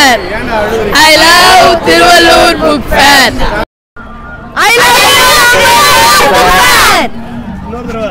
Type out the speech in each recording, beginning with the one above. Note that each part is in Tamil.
fair I love Thiruvallur book fair I love இன்னொரு தடவை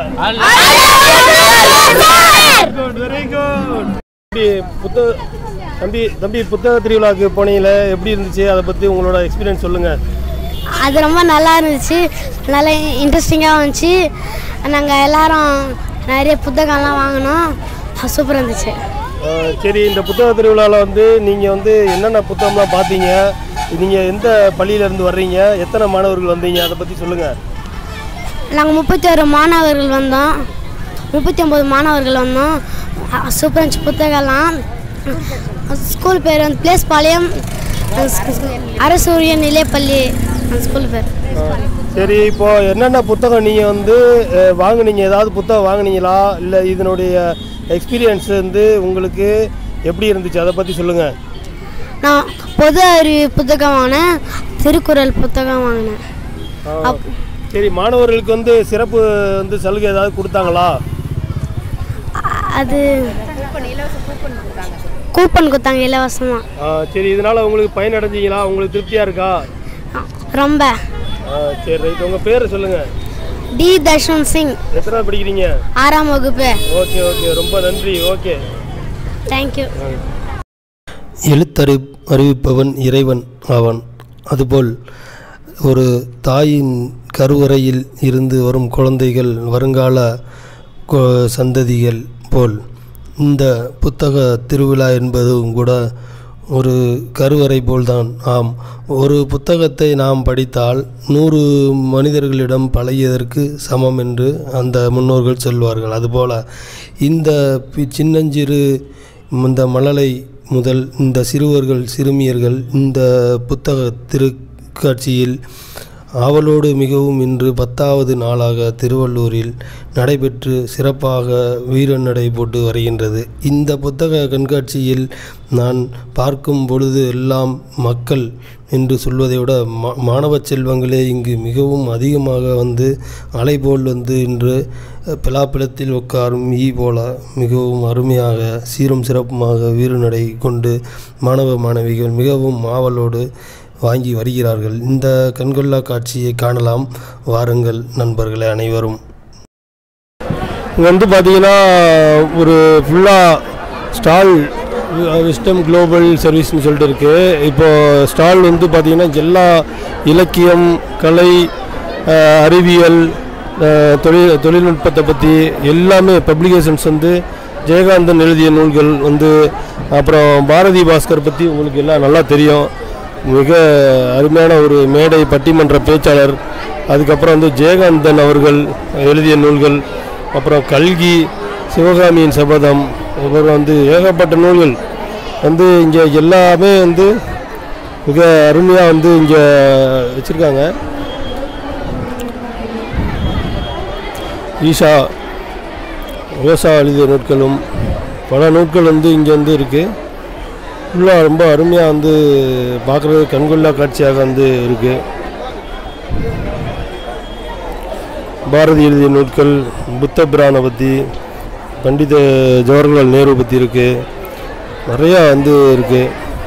குட் வெரி குட் தம்பி புத்தக தம்பி தம்பி புத்தக திருவிழாவுக்கு போனீங்களே எப்படி இருந்துச்சு அதை பற்றி உங்களோட எக்ஸ்பீரியன்ஸ் சொல்லுங்கள் அது ரொம்ப நல்லா இருந்துச்சு நல்லா இன்ட்ரெஸ்டிங்காக இருந்துச்சு நாங்கள் எல்லாரும் நிறைய புத்தகம்லாம் வாங்கினோம் சூப்பராக இருந்துச்சு சரி இந்த புத்தக திருவிழாவில் வந்து நீங்கள் வந்து என்னென்ன புத்தகம்லாம் பார்த்தீங்க நீங்கள் எந்த பள்ளியிலேருந்து வர்றீங்க எத்தனை மாணவர்கள் வந்தீங்க அதை பற்றி சொல்லுங்கள் நாங்கள் முப்பத்தி ஒரு மாணவர்கள் வந்தோம் முப்பத்தி ஒம்பது மாணவர்கள் வந்தோம் அ- சூப்பரா இருந்துச்சு புத்தகம்லாம் ஸ்கூல் பேர் வந்து பிளேஸ் பாளையம் அரசூரிய நிலைப்பள்ளி அந்த ஸ்கூல் பேர் சரி இப்போ என்னென்ன புத்தகம் நீங்கள் வந்து அஹ், வாங்குனீங்க ஏதாவது புத்தகம் வாங்குனீங்களா இல்லை இதனுடைய எக்ஸ்பீரியன்ஸ் வந்து உங்களுக்கு எப்படி இருந்துச்சு அதை பற்றி சொல்லுங்கள் நான் பொது அறிவு புத்தகம் வாங்கினேன் திருக்குறள் புத்தகம் வாங்கினேன் அப்- சரி மாணவர்களுக்கு வந்து சிறப்பு வந்து சலுகை ஏதாவது கொடுத்தாங்களா அ- அது கூப்பன் கொடுத்தாங்க இலவசமாக ஆ, சரி இதனால உங்களுக்கு பயனடைஞ்சீங்களா உங்களுக்கு திருப்தியாக இருக்கா ரொம்ப ஆ, சரி ரைட் உங்கள் பேர் சொல்லுங்கள் டி தர்ஷன் சிங் எத்தனை படிக்கிறீங்க ஆறாம் வகுப்பு ஓகே ஓகே ரொம்ப நன்றி ஓகே தேங்க்யூ எழுத்தறி அறிவிப்பவன் இறைவன் ஆவான் அதுபோல் ஒரு தாயின் கருவறையில் இருந்து வரும் குழந்தைகள் வருங்கால கொ- சந்ததிகள் போல் இந்த புத்தக திருவிழா என்பதும் கூட ஒரு கருவறை போல்தான் ஆம் ஒரு புத்தகத்தை நாம் படித்தால் நூறு மனிதர்களிடம் பழகியதற்கு சமம் என்று அந்த முன்னோர்கள் சொல்வார்கள் அதுபோல இந்த பி- சின்னஞ்சிறு இந்த மழலை முதல் இந்த சிறுவர்கள் சிறுமியர்கள் இந்த புத்தக திருக்காட்சியில் ஆவலோடு மிகவும் இன்று பத்தாவது நாளாக திருவள்ளூரில் நடைபெற்று சிறப்பாக வீர நடை போட்டு வருகின்றது இந்த புத்தக கண்காட்சியில் நான் பார்க்கும் பொழுது எல்லாம் மக்கள் என்று சொல்வதை விட மா மாணவ செல்வங்களே இங்கு மிகவும் அதிகமாக வந்து அலை போல் வந்து இன்று பிலாப்பிலத்தில் உட்காரும் ஈ போல மிகவும் அருமையாக சீரும் சிறப்புமாக வீறுநடை கொண்டு மாணவ மாணவிகள் மிகவும் ஆவலோடு வாங்கி வருகிறார்கள் இந்த கண்கொள்ளா காட்சியை காணலாம் வாருங்கள் நண்பர்களே அனைவரும் இங்கே வந்து பார்த்தீங்கன்னா ஒரு ஃபுல்லாக ஸ்டால் விஸ்டம் குளோபல் சர்வீஸ்னு சொல்லிட்டு இருக்குது இப்போ ஸ்டால் வந்து பார்த்தீங்கன்னா எல்லா இலக்கியம் கலை அஹ், அறிவியல் அஹ், தொழில் தொழில்நுட்பத்தை பற்றி எல்லாமே பப்ளிகேஷன்ஸ் வந்து ஜெயகாந்தன் எழுதிய நூல்கள் வந்து அப்புறம் பாரதி பாஸ்கர் பற்றி உங்களுக்கு எல்லாம் நல்லா தெரியும் மிக அருமையான ஒரு மேடை பட்டிமன்ற பேச்சாளர் அதுக்கப்புறம் வந்து ஜெயகாந்தன் அவர்கள் எழுதிய நூல்கள் அப்புறம் கல்கி சிவகாமியின் சபதம் அப்புறம் வந்து ஏகப்பட்ட நூல்கள் வந்து இங்கே எல்லாமே வந்து மிக அருமையாக வந்து இங்கே வச்சுருக்காங்க ஈஷா ரோசா எழுதிய நூட்களும் பல நூட்கள் வந்து இங்கே வந்து இருக்குது ஃபுல்லாக ரொம்ப அருமையாக வந்து பார்க்குறது கண்கொள்ளா காட்சியாக வந்து இருக்குது பாரதி எழுதிய நூட்கள் புத்த பிரானை பற்றி பண்டித ஜவஹர்லால் நேரு பற்றி இருக்குது நிறையா வந்து இருக்குது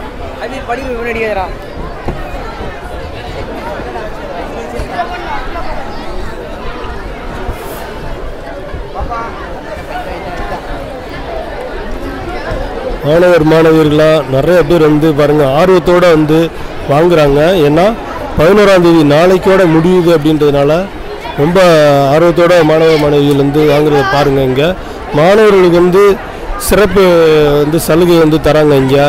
மாணவர் மாணவியர்களாக நிறைய பேர் வந்து பாருங்கள் ஆர்வத்தோடு வந்து வாங்குறாங்க ஏன்னா பதினோராம் தேதி நாளைக்கோட முடியுது அப்படின்றதுனால ரொம்ப ஆர்வத்தோட மாணவ மாணவிகள் வந்து வாங்குறத பாருங்கள் இங்கே மாணவர்களுக்கு வந்து சிறப்பு வந்து சலுகை வந்து தராங்க இங்கே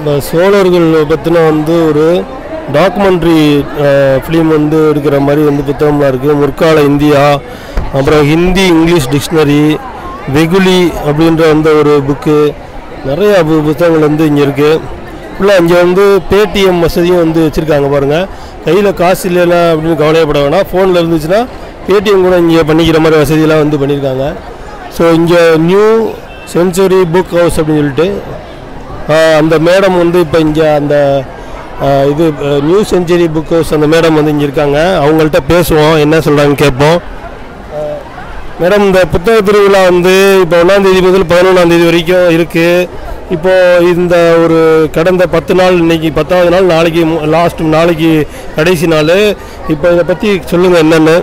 இந்த சோழர்கள் பற்றின வந்து ஒரு டாக்குமெண்ட்ரி ஃபிலிம் வந்து எடுக்கிற மாதிரி வந்து புத்தகம்லாம் இருக்குது முற்கால இந்தியா அப்புறம் ஹிந்தி இங்கிலீஷ் டிக்ஷனரி வெகுலி அப்படின்ற அந்த ஒரு புக்கு நிறையா பு புத்தகங்கள் வந்து இங்கே இருக்குது ஃபுல்லாக இங்கே வந்து பேடிஎம் வசதியும் வந்து வச்சுருக்காங்க பாருங்கள் கையில் காசு இல்லைன்னா அப்படின்னு கவலைப்பட வேணாம் ஃபோனில் இருந்துச்சுன்னா பேடிஎம் கூட இங்கே பண்ணிக்கிற மாதிரி வசதியெல்லாம் வந்து பண்ணியிருக்காங்க ஸோ இங்கே நியூ சென்ச்சுரி புக் ஹவுஸ் அப்படின்னு சொல்லிட்டு ஆஹ், அந்த மேடம் வந்து இப்போ இங்கே அந்த ஆஹ், இது நியூ செஞ்சுரி புக் ஹவுஸ் அந்த மேடம் வந்து இங்கே இருக்காங்க அவங்கள்ட்ட பேசுவோம் என்ன சொல்கிறாங்கன்னு கேட்போம் மேடம் இந்த புத்தக திருவிழா வந்து இப்போ ஒன்றாந்தேதி முதல் பதினொன்றாந்தேதி வரைக்கும் இருக்குது இப்போ இந்த ஒரு கடந்த பத்து நாள் இன்னைக்கு பத்தாவது நாள் நாளைக்கு லாஸ்ட் நாளைக்கு கடைசி நாள் இப்போ இதை பற்றி சொல்லுங்கள் என்னென்னு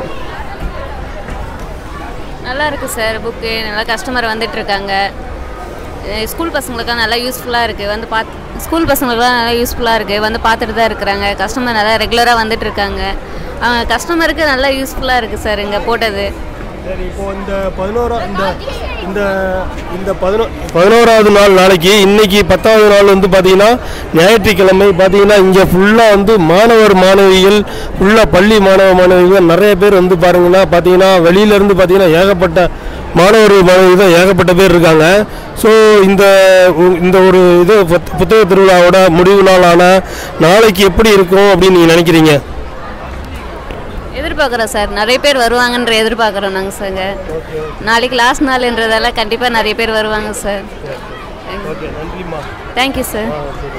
நல்லா இருக்குது சார் புக்கு நல்லா கஸ்டமர் வந்துட்டு இருக்காங்க அஹ் ஸ்கூல் பசங்களுக்கெல்லாம் நல்லா யூஸ்ஃபுல்லாக இருக்குது வந்து பார்த்து ஸ்கூல் பசங்களுக்குலாம் நல்லா யூஸ்ஃபுல்லாக இருக்குது வந்து பார்த்துட்டு தான் இருக்கிறாங்க கஸ்டமர் நல்லா ரெகுலராக வந்துட்டு இருக்காங்க அவங்க கஸ்டமருக்கு நல்லா யூஸ்ஃபுல்லாக இருக்குது சார் இங்கே போட்டது சரி இப்போ இந்த பதினோரா இந்த இந்த இந்த பதினோ பதினோராவது நாள் நாளைக்கு இன்னைக்கு பத்தாவது நாள் வந்து பார்த்தீங்கன்னா ஞாயிற்றுக்கிழமை பார்த்தீங்கன்னா இங்கே ஃபுல்லாக வந்து மாணவர் மாணவிகள் ஃபுல்லாக பள்ளி மாணவ மாணவிகள் நிறைய பேர் வந்து பாருங்கன்னா பார்த்தீங்கன்னா வெளியிலேருந்து பார்த்தீங்கன்னா ஏகப்பட்ட மாணவர்கள் மாணவிகள் தான் ஏகப்பட்ட பேர் இருக்காங்க ஸோ இந்த உ- இந்த ஒரு இது புத்த- புத்தக திருவிழாவோட முடிவு நாளான நாளைக்கு எப்படி இருக்கும் அப்படின்னு நீங்கள் நினைக்கிறீங்க எதிர்பார்க்குறோம் சார் நிறைய பேர் வருவாங்கன்ற எதிர்பார்க்குறோம் நாங்கள் சார் நாளைக்கு லாஸ்ட் நாள்ன்றதால கண்டிப்பாக நிறைய பேர் வருவாங்க சார் தேங்க்யூ சார்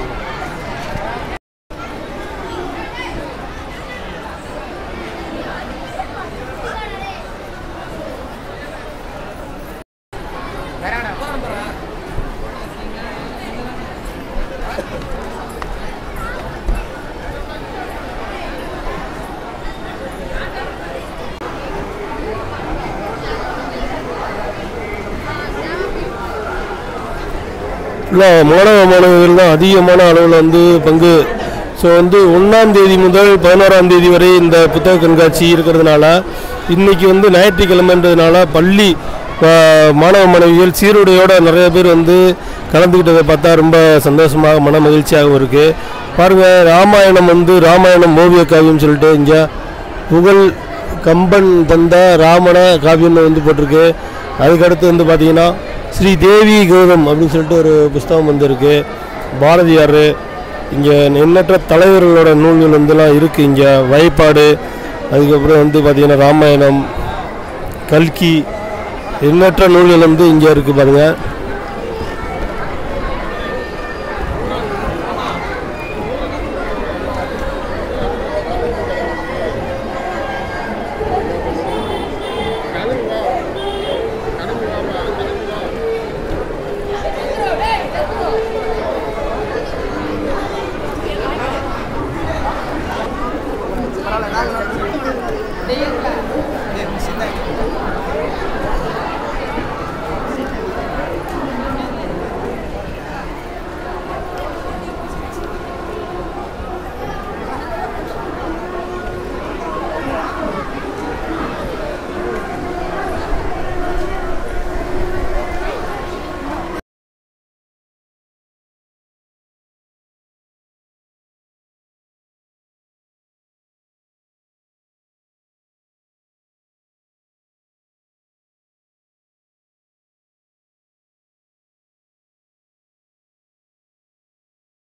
இல்லை மாணவ மாணவிகள் தான் அதிகமான அளவில் வந்து பங்கு ஸோ வந்து ஒன்றாம் தேதி முதல் பதினோராம் தேதி வரை இந்த புத்தக கண்காட்சி இருக்கிறதுனால இன்னைக்கு வந்து ஞாயிற்றுக்கிழமைன்றதுனால பள்ளி ஆ, மாணவ மாணவிகள் சீருடையோட நிறைய பேர் வந்து கலந்துக்கிட்டதை பார்த்தா ரொம்ப சந்தோஷமாக மன மகிழ்ச்சியாகவும் இருக்குது பாருங்கள் ராமாயணம் வந்து ராமாயணம் ஓவிய காவியம் சொல்லிட்டு இங்கே புகழ் கம்பன் தந்த ராமன காவியம்னு வந்து போட்டிருக்கு அதுக்கடுத்து வந்து பார்த்தீங்கன்னா ஸ்ரீ தேவி கௌதம் அப்படின்னு சொல்லிட்டு ஒரு புஸ்தகம் வந்து இருக்கு பாரதியார் இங்கே எண்ணற்ற தலைவர்களோட நூல்கள் வந்துலாம் இருக்குது இங்கே வழிபாடு அதுக்கப்புறம் வந்து பார்த்திங்கன்னா ராமாயணம் கல்கி எண்ணற்ற நூல்கள் வந்து இங்கே இருக்குது பாருங்கள்